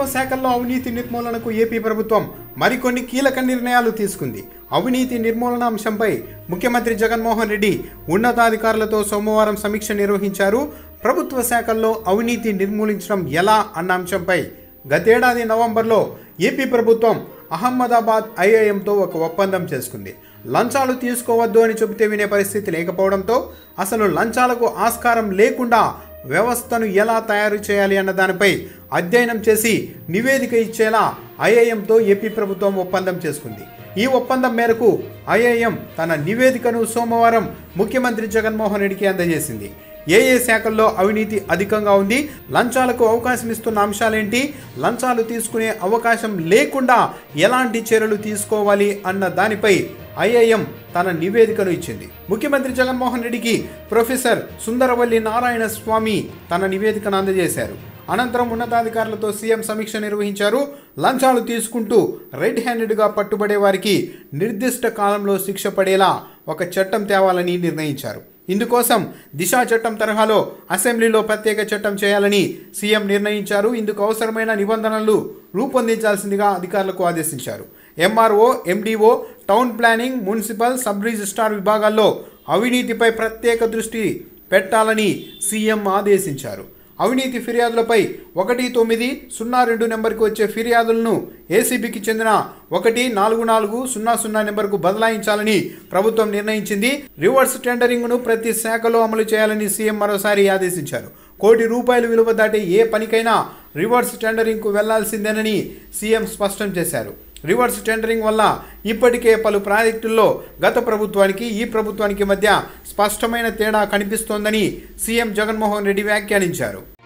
శాఖల్లో అవినీతి నిర్మూలనకు ఏపీ ప్రభుత్వం మరికొన్ని కీలక నిర్ణయాలు తీసుకుంది అవినీతి నిర్మూలన అంశంపై ముఖ్యమంత్రి జగన్మోహన్ రెడ్డి ఉన్నతాధికారులతో సోమవారం సమీక్ష నిర్వహించారు ప్రభుత్వ శాఖల్లో అవినీతి నిర్మూలించడం ఎలా అన్న అంశంపై గతేడాది నవంబర్లో ఏపీ ప్రభుత్వం అహ్మదాబాద్ ఐఐఎంతో ఒక ఒప్పందం చేసుకుంది లంచాలు తీసుకోవద్దు అని చెబితే వినే పరిస్థితి లేకపోవడంతో అసలు లంచాలకు ఆస్కారం లేకుండా వ్యవస్థను ఎలా తయారు చేయాలి అన్న దానిపై అధ్యయనం చేసి నివేదిక ఇచ్చేలా ఐఐఎంతో ఏపీ ప్రభుత్వం ఒప్పందం చేసుకుంది ఈ ఒప్పందం మేరకు ఐఐఎం తన నివేదికను సోమవారం ముఖ్యమంత్రి జగన్మోహన్ రెడ్డికి అందజేసింది ఏ ఏ శాఖల్లో అవినీతి అధికంగా ఉంది లంచాలకు అవకాశం ఇస్తున్న అంశాలేంటి లంచాలు తీసుకునే అవకాశం లేకుండా ఎలాంటి చర్యలు తీసుకోవాలి అన్న దానిపై ఐఐఎం తన నివేదికను ఇచ్చింది ముఖ్యమంత్రి జగన్మోహన్ రెడ్డికి ప్రొఫెసర్ సుందరవల్లి నారాయణ స్వామి తన నివేదికను అందజేశారు అనంతరం ఉన్నతాధికారులతో సీఎం సమీక్ష నిర్వహించారు లంచాలు తీసుకుంటూ రెడ్ హ్యాండెడ్గా పట్టుబడే వారికి నిర్దిష్ట కాలంలో శిక్ష పడేలా ఒక చట్టం తేవాలని నిర్ణయించారు ఇందుకోసం దిశా చట్టం తరహాలో అసెంబ్లీలో ప్రత్యేక చట్టం చేయాలని సీఎం నిర్ణయించారు ఇందుకు అవసరమైన నిబంధనలు రూపొందించాల్సిందిగా అధికారులకు ఆదేశించారు MRO MDO town planning municipal sub registrar విభాగాల్లో అవినీతిపై ప్రత్యేక దృష్టి పెట్టాలని సీఎం ఆదేశించారు అవినీతి ఫిర్యాదులపై ఒకటి తొమ్మిది సున్నా రెండు నెంబర్కి వచ్చే ఫిర్యాదులను ఏసీబీకి చెందిన ఒకటి నాలుగు నాలుగు సున్నా సున్నా నెంబర్కు బదలాయించాలని ప్రభుత్వం నిర్ణయించింది రివర్స్ టెండరింగ్ను ప్రతి శాఖలో అమలు చేయాలని సీఎం మరోసారి ఆదేశించారు కోటి రూపాయలు విలువ దాటే ఏ పనికైనా రివర్స్ టెండరింగ్కు వెళ్లాల్సిందేనని సీఎం స్పష్టం చేశారు రివర్స్ టెండరింగ్ వల్ల ఇప్పటికే పలు ప్రాజెక్టుల్లో గత ప్రభుత్వానికి ఈ ప్రభుత్వానికి మధ్య స్పష్టమైన తేడా కనిపిస్తోందని సీఎం జగన్మోహన్ రెడ్డి వ్యాఖ్యానించారు